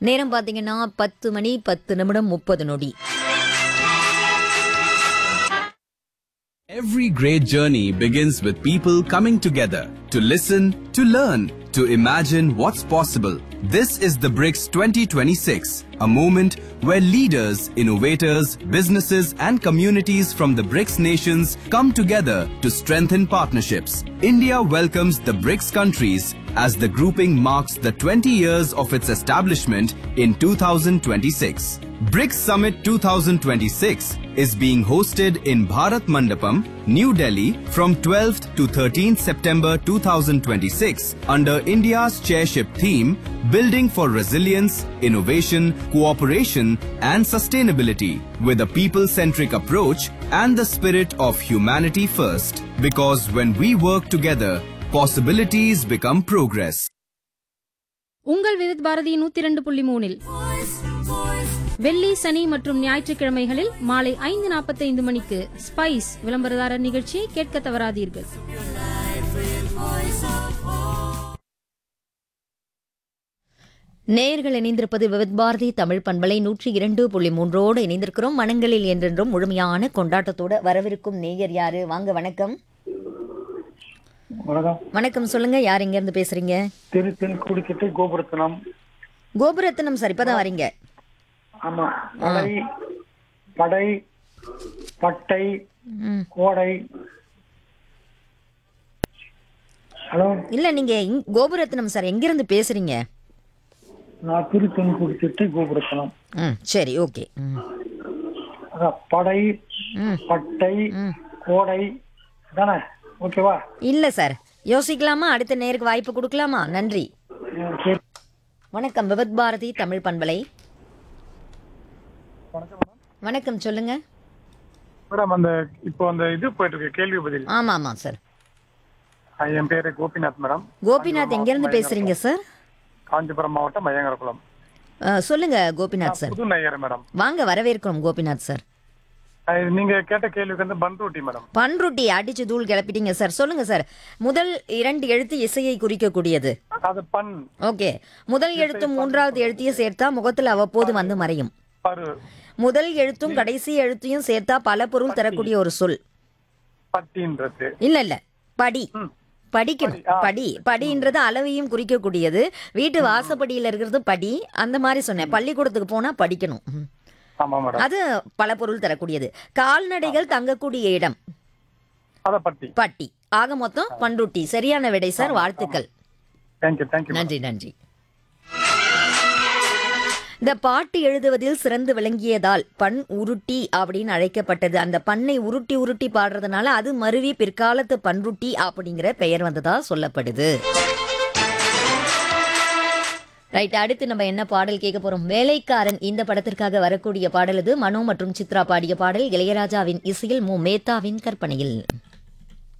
நேரம் பார்த்தீங்கன்னா பத்து மணி பத்து நிமிடம் முப்பது நொடி Every great journey begins with people coming together to listen, to learn, to imagine what's possible. This is the BRICS 2026, a moment where leaders, innovators, businesses, and communities from the BRICS nations come together to strengthen partnerships. India welcomes the BRICS countries as the grouping marks the 20 years of its establishment in 2026. BRICS Summit 2026 is being hosted in Bharat Mandapam, New Delhi from 12th to 13th September 2026 under India's chairship theme Building for Resilience, Innovation, Cooperation and Sustainability with a people-centric approach and the spirit of humanity first. Because when we work together, possibilities become progress. உங்கள் விவித் பாரதி நூத்தி இரண்டு புள்ளி மூணில் வெள்ளி சனி மற்றும் ஞாயிற்றுக்கிழமைகளில் மாலை ஐந்து நாற்பத்தைந்து மணிக்கு ஸ்பைஸ் விளம்பரதாரர் நிகழ்ச்சியை கேட்க தவறாதீர்கள் நேயர்கள் இணைந்திருப்பது விவித் பாரதி தமிழ் பண்பலை நூற்றி இரண்டு புள்ளி மூன்றோடு இணைந்திருக்கிறோம் மனங்களில் என்றென்றும் முழுமையான கொண்டாட்டத்தோட வரவிருக்கும் நேயர் யாரு வாங்க வணக்கம் வணக்கம் வணக்கம் சொல்லுங்க யார் எங்க இருந்து பேசுறீங்க திரு தென்குடிக்கிட்டு கோபுரத்தனம் கோபுரத்தினம் சார் இப்பதான் வரீங்க ஆமா படை படை பட்டை ம். கோடை ஹலோ இல்ல நீங்க இங்- கோபுரத்தினம் சார் எங்க இருந்து பேசுறீங்க நான் திரு தென்குடிக்கிட்டு கோபுரத்தனம் ம் சரி ஓகே ம் அதான் படை ம். பட்டை கோடை தானே ஓகேவா இல்ல சார் யோசிக்கலாமா அடுத்த நேருக்கு வாய்ப்பு கொடுக்கலாமா நன்றி ம், சரி வணக்கம் விவத் பாரதி தமிழ் பண்பலை வணக்கம் சொல்லுங்க மேடம் அந்த இப்போ அந்த இது போயிட்டு இருக்கு கேள்வி பதில் ஆமா ஆமா சார் அஹ் என் பேரு கோபிநாத் மேடம் கோபிநாத் எங்க இருந்து பேசுறீங்க சார் காஞ்சிபுரம் மாவட்டம் மையங்கரகுளம் அஹ், சொல்லுங்க கோபிநாத் சார் புது நையர் மேடம் வாங்க வரவேற்கிறோம் கோபிநாத் சார் அஹ் நீங்க கேட்ட கேள்விக்கு வந்து பன்ருட்டி மேடம் பன்ருட்டி அடிச்சு தூள் கிளப்பிட்டீங்க சார் சொல்லுங்க சார் முதல் இரண்டு எழுத்து இசையை குறிக்கக்கூடியது அது பண் ஓகே முதல் எழுத்தும் மூன்றாவது எழுத்தையும் சேர்த்தா முகத்தில் அவ்வப்போது வந்து மறையும் பரு முதல் எழுத்தும் கடைசி எழுத்தையும் சேர்த்தா பல பொருள் தரக்கூடிய ஒரு சொல் பட்டின்றது இல்ல இல்ல படி படிக்கணும் படி படின்றது அளவையும் குறிக்கக்கூடியது வீட்டு வாசப்படியில இருக்கிறது படி அந்த மாதிரி சொன்னேன் பள்ளிக்கூடத்துக்கு போனா படிக்கணும் ம். ஆமா மேடம் அது பல பொருள் தரக்கூடியது கால்நடைகள் தங்கக்கூடிய இடம் அத பட்டி பட்டி ஆக மொத்தம் பண்ருட்டி சரியான விடை சார் வாழ்த்துக்கள் தேங்க்யூ தேங்க்யூ நன்றி நன்றி இந்த பாட்டு எழுதுவதில் சிறந்து விளங்கியதால் பண் உருட்டி அப்படின்னு அழைக்கப்பட்டது அந்த பண்ணை உருட்டி உருட்டி பாடுறதுனால அது மருவி பிற்காலத்து பன்ருட்டி அப்படிங்கிற பெயர் வந்ததா சொல்லப்படுது ரைட் அடுத்து நம்ம என்ன பாடல் கேட்க போறோம் வேலைக்காரன் இந்த படத்திற்காக வரக்கூடிய பாடல் இது மனோ மற்றும் சித்ரா பாடிய பாடல் இளையராஜாவின் இசையில் மு மேத்தாவின் கற்பனையில்